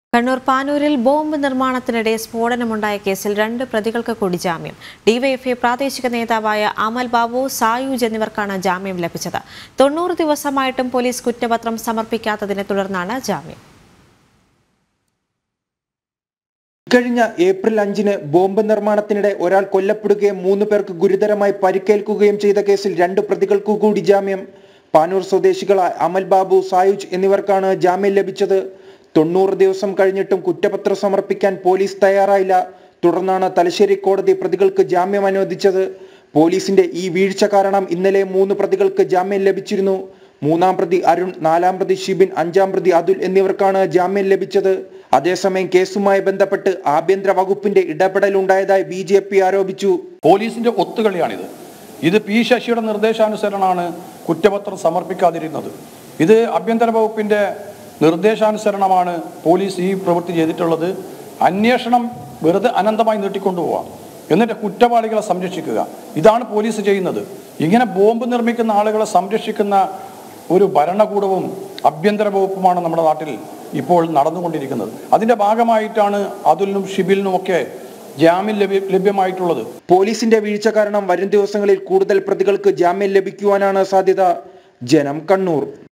Kannur പാനൂരിൽ bomb നിർമ്മാണത്തിനിടെ സ്ഫോടനമുണ്ടായ കേസിൽ രണ്ട് പ്രതികൾക്ക് കൂടി ജാമ്യം ഡിവൈഎഫ്ഐ പ്രാദേശിക നേതാവായ അമൽ ബാബു സായൂജ് എന്നിവർക്കാണ് ജാമ്യം ലഭിച്ചത് തൊണ്ണൂറ് ദിവസമായിട്ടും പോലീസ് കുറ്റപത്രം സമർപ്പിക്കാത്തതിനെ തുടർന്നാണ് ജാമ്യം ഇക്കഴിഞ്ഞ ഏപ്രിൽ അഞ്ചിന് ബോംബ് നിർമ്മാണത്തിനിടെ ഒരാൾ കൊല്ലപ്പെടുകയും മൂന്ന് പേർക്ക് ഗുരുതരമായി പരിക്കേൽക്കുകയും ചെയ്ത കേസിൽ രണ്ട് പ്രതികൾക്കു കൂടി ജാമ്യം പാനൂർ സ്വദേശികളായ അമൽ ബാബു സായുജ് എന്നിവർക്കാണ് ജാമ്യം ലഭിച്ചത് തൊണ്ണൂറ് ദിവസം കഴിഞ്ഞിട്ടും കുറ്റപത്രം സമർപ്പിക്കാൻ പോലീസ് തയ്യാറായില്ല തുടർന്നാണ് തലശ്ശേരി കോടതി പ്രതികൾക്ക് ജാമ്യം അനുവദിച്ചത് പോലീസിന്റെ ഈ വീഴ്ച കാരണം ഇന്നലെ മൂന്ന് പ്രതികൾക്ക് ജാമ്യം ലഭിച്ചിരുന്നു മൂന്നാം പ്രതി അരുൺ നാലാം പ്രതി ഷിബിൻ അഞ്ചാം പ്രതി അതുൽ എന്നിവർക്കാണ് ജാമ്യം ലഭിച്ചത് അതേസമയം കേസുമായി ബന്ധപ്പെട്ട് ആഭ്യന്തര വകുപ്പിന്റെ ഇടപെടൽ ഉണ്ടായതായി ബി ജെ പി ആരോപിച്ചു പോലീസിന്റെ ഒത്തുകളിയാണിത് ഇത് പി ശശിയുടെ നിർദ്ദേശാനുസരണമാണ് കുറ്റപത്രം സമർപ്പിക്കാതിരുന്നത് ഇത് ആഭ്യന്തര വകുപ്പിന്റെ നിർദ്ദേശാനുസരണമാണ് പോലീസ് ഈ പ്രവൃത്തി ചെയ്തിട്ടുള്ളത് അന്വേഷണം വെറുതെ അനന്തമായി നീട്ടിക്കൊണ്ടുപോവാം എന്നിട്ട് കുറ്റവാളികളെ സംരക്ഷിക്കുക ഇതാണ് പോലീസ് ചെയ്യുന്നത് ഇങ്ങനെ ബോംബ് നിർമ്മിക്കുന്ന ആളുകളെ സംരക്ഷിക്കുന്ന ഒരു ഭരണകൂടവും ആഭ്യന്തര വകുപ്പുമാണ് നമ്മുടെ നാട്ടിൽ ഇപ്പോൾ നടന്നുകൊണ്ടിരിക്കുന്നത് അതിന്റെ ഭാഗമായിട്ടാണ് അതുലിനും ഷിബിലിനും ഒക്കെ ജാമ്യം ലഭ്യ ലഭ്യമായിട്ടുള്ളത് പോലീസിന്റെ വീഴ്ച കാരണം വരും ദിവസങ്ങളിൽ കൂടുതൽ പ്രതികൾക്ക് ജാമ്യം ലഭിക്കുവാനാണ് സാധ്യത ജനം കണ്ണൂർ